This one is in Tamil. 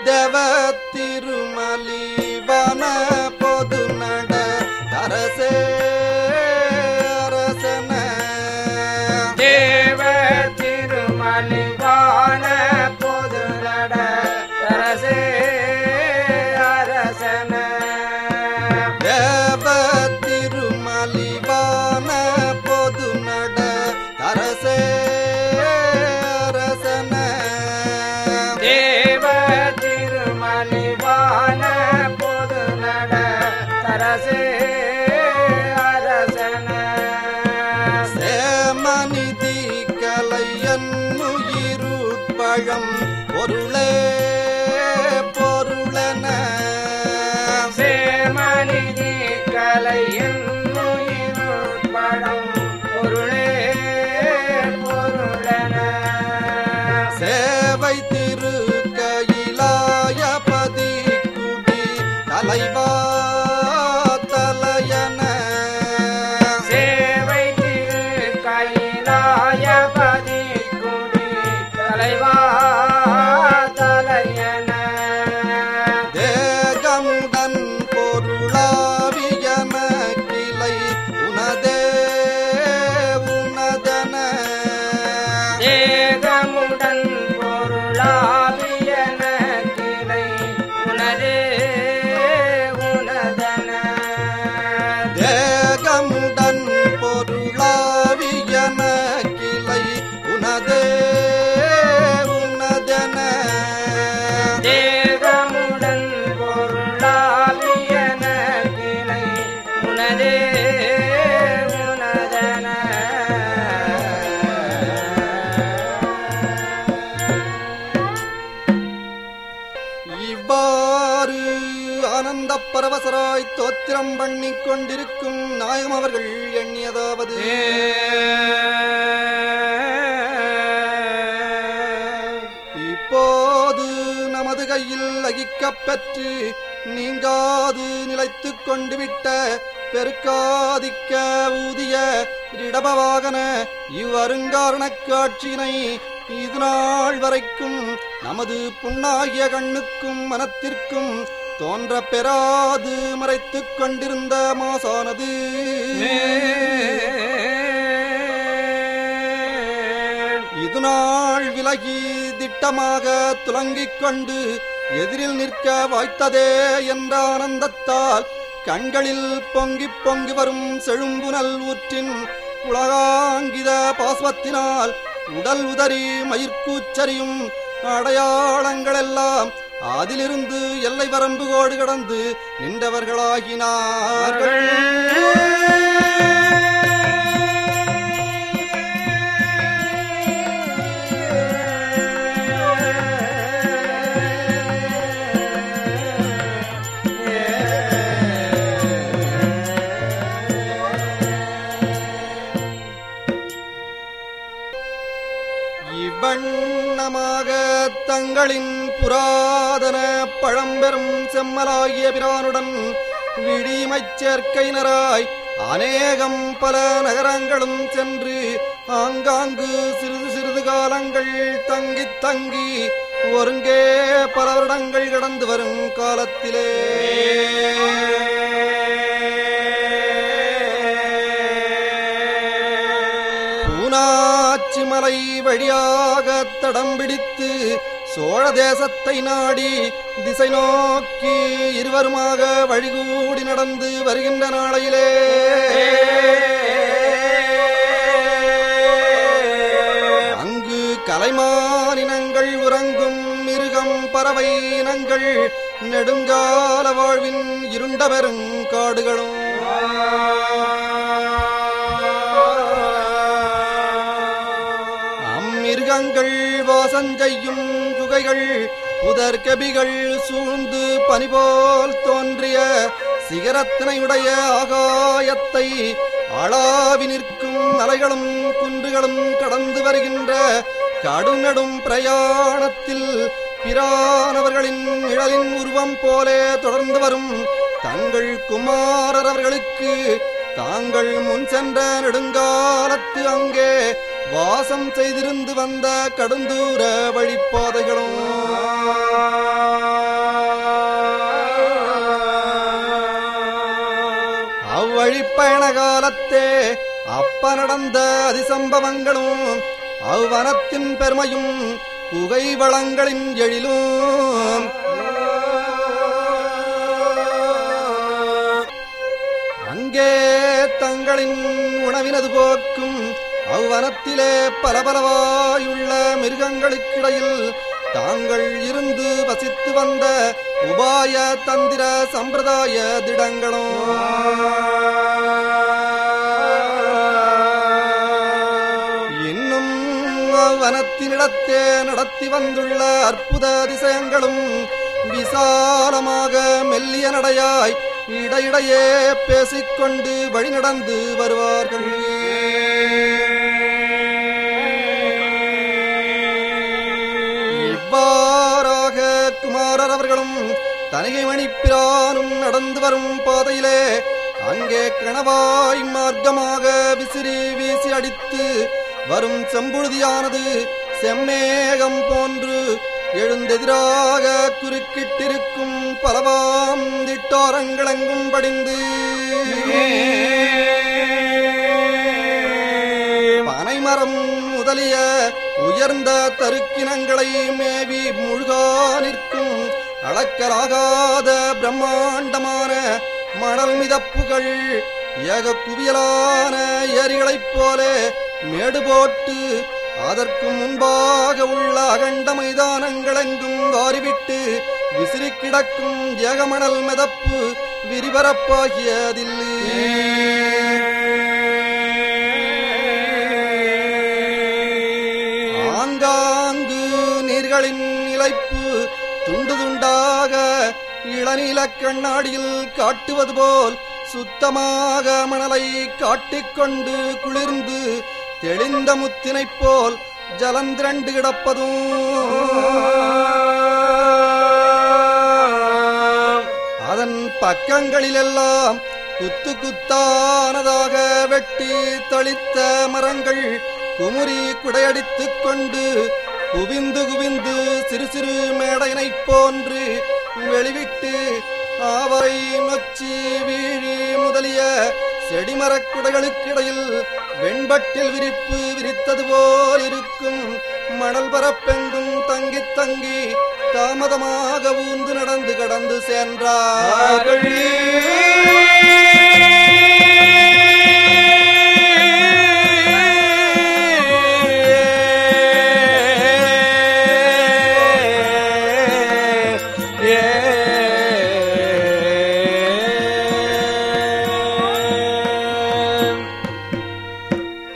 தேவ திருமலி வன பொது நட அரசே அரசன தேவ திருமலிவான பொது நட அரசே அரசன தேவ திருமலி வன பொது நட அரசே அரசன தேவ திருமலிவான பொது நட அரசே அரசன சேமநிதி கலையன்னுயிருட்பழம் பொருளே பொருளன சேமனிதி கலையின் படம் பொருளே பொருளன சேவை திரு கைலாயபதி குடி தலைவா தலையன சேவை திரு கைலாயபதி குடி தலைவா தலையன தேகமுடன் பொருளாவியன கிளை உனதே உனதன தேகமுடன் பொருளாவியன கிளை உனதே உனதன தேகமுடன் பொருளாவியன கிளை உனதே உனதன தேகமுடன் பொருளாவியன கிளை உனதே உனதன இவ்வாறு ஆனந்த பரவசராய் தோத்திரம் பண்ணிக் கொண்டிருக்கும் நாயகம் அவர்கள் எண்ணியதாவது இப்போது நமது கையில் அகிக்கப் பெற்று நீங்காது நிலைத்துக் கொண்டு விட்ட பெருக்காதிக்க ஊதிய இடபவாகன இவ்வருங்காரணக் காட்சியினை இது நாள் வரைக்கும் நமது புண்ணாகிய கண்ணுக்கும் மனத்திற்கும் தோன்ற பெறாது மறைத்துக் கொண்டிருந்த மாசானது இது நாள் விலகி திட்டமாக துலங்கிக் கொண்டு எதிரில் நிற்க வாய்த்ததே என்ற ஆனந்தத்தால் கண்களில் பொங்கிப் பொங்கி வரும் செழும்புனல் ஊற்றின் உலகாங்கித பாஸ்வத்தினால் உடல் உதறி மயிர்கூச்சரியும் அடையாளங்களெல்லாம் அதிலிருந்து எல்லை வரம்பு கோடு கடந்து நின்றவர்களாகினார்கள் இவ்வண்ணமாக தங்களின் புராதன பழம்பெரும் செம்மலாகிய பிரானுடன் விடிமைச் சேர்க்கையினராய் அநேகம் பல நகரங்களும் சென்று ஆங்காங்கு சிறிது சிறிது காலங்கள் தங்கித் தங்கி ஒருங்கே பல வருடங்கள் கடந்து வரும் காலத்திலே பூனாச்சி மலை வழியாக தடம் பிடித்து சோழ தேசத்தை நாடி திசை நோக்கி இருவருமாக வழிகூடி நடந்து வருகின்ற நாளையிலே அங்கு கலைமானினங்கள் உறங்கும் மிருகம் பறவை இனங்கள் நெடுங்கால வாழ்வின் இருண்ட பெரும் காடுகளும் அம்மிருகங்கள் வாசஞ்செய்யும் குகைகள் புதர் கபிகள் சூழ்ந்து பனிபோல் தோன்றிய சிகரத்தினையுடைய ஆகாயத்தை ஆளாவி நிற்கும் மலைகளும் குன்றுகளும் கடந்து வருகின்ற கடுநடும் பிரயாணத்தில் பிரானவர்களின் நிழலின் உருவம் போலே தொடர்ந்து வரும் தங்கள் குமாரர் அவர்களுக்கு தாங்கள் முன் சென்ற நெடுங்காலத்து அங்கே வாசம் செய்திருந்து வந்த கடுந்தூர வழிப்பாதைகளும் வழிப்பயண காலத்தே அப்ப நடந்த அதிசம்பவங்களும் அவ்வனத்தின் பெருமையும் புகை வளங்களின் எழிலும் அங்கே தங்களின் உணவினது போக்கும் அவ்வனத்திலே பலபலவாயுள்ள மிருகங்களுக்கிடையில் தாங்கள் இருந்து வசித்து வந்த உபாய தந்திர சம்பிரதாய திடங்களும் இன்னும் அவ்வனத்தினிடத்தே நடத்தி வந்துள்ள அற்புத அதிசயங்களும் விசாலமாக மெல்லிய நடையாய் இடையிடையே பேசிக்கொண்டு வழிநடந்து வருவார்கள் இவ்வாறாக குமாரர் அவர்களும் தனிகை மணிப்பிரானும் நடந்து வரும் பாதையிலே அங்கே கணவாய் மார்க்கமாக விசிறி வீசி அடித்து வரும் செம்புழுதியானது செம்மேகம் போன்று எழுந்தெதிராக குறுக்கிட்டிருக்கும் பலவாம் திட்டோரங்களெங்கும் படிந்து பனைமரம் முதலிய உயர்ந்த தருக்கினங்களை மேவி முழுகா நிற்கும் அளக்கலாகாத பிரம்மாண்டமான மணல் மிதப்புகள் ஏக குவியலான ஏரிகளைப் போல மேடு போட்டு அதற்கு முன்பாக உள்ள அகண்ட மைதானங்களெங்கும் வாரிவிட்டு விசிறி கிடக்கும் ஏகமணல் மிதப்பு விரிபரப்பாகியதில்லை ஆங்காங்கு நீர்களின் இலைப்பு துண்டு துண்டாக இளநீல கண்ணாடியில் காட்டுவது போல் சுத்தமாக மணலை காட்டிக்கொண்டு குளிர்ந்து தெளிந்த முத்தினைப் போல் ஜலந்திரண்டு கிடப்பதும் அதன் பக்கங்களிலெல்லாம் குத்து குத்தானதாக வெட்டி தளித்த மரங்கள் குமுறி குடையடித்துக் கொண்டு குவிந்து குவிந்து சிறு சிறு மேடையினைப் போன்று வெளிவிட்டு ஆவரை நொச்சி வீழி முதலிய செடிமரக் குடைகளுக்கிடையில் வெண்பட்டில் விரிப்பு விரித்தது போல் இருக்கும் மணல் பரப்பெங்கும் தங்கித் தங்கி தாமதமாக ஊந்து நடந்து கடந்து சென்றார்கள்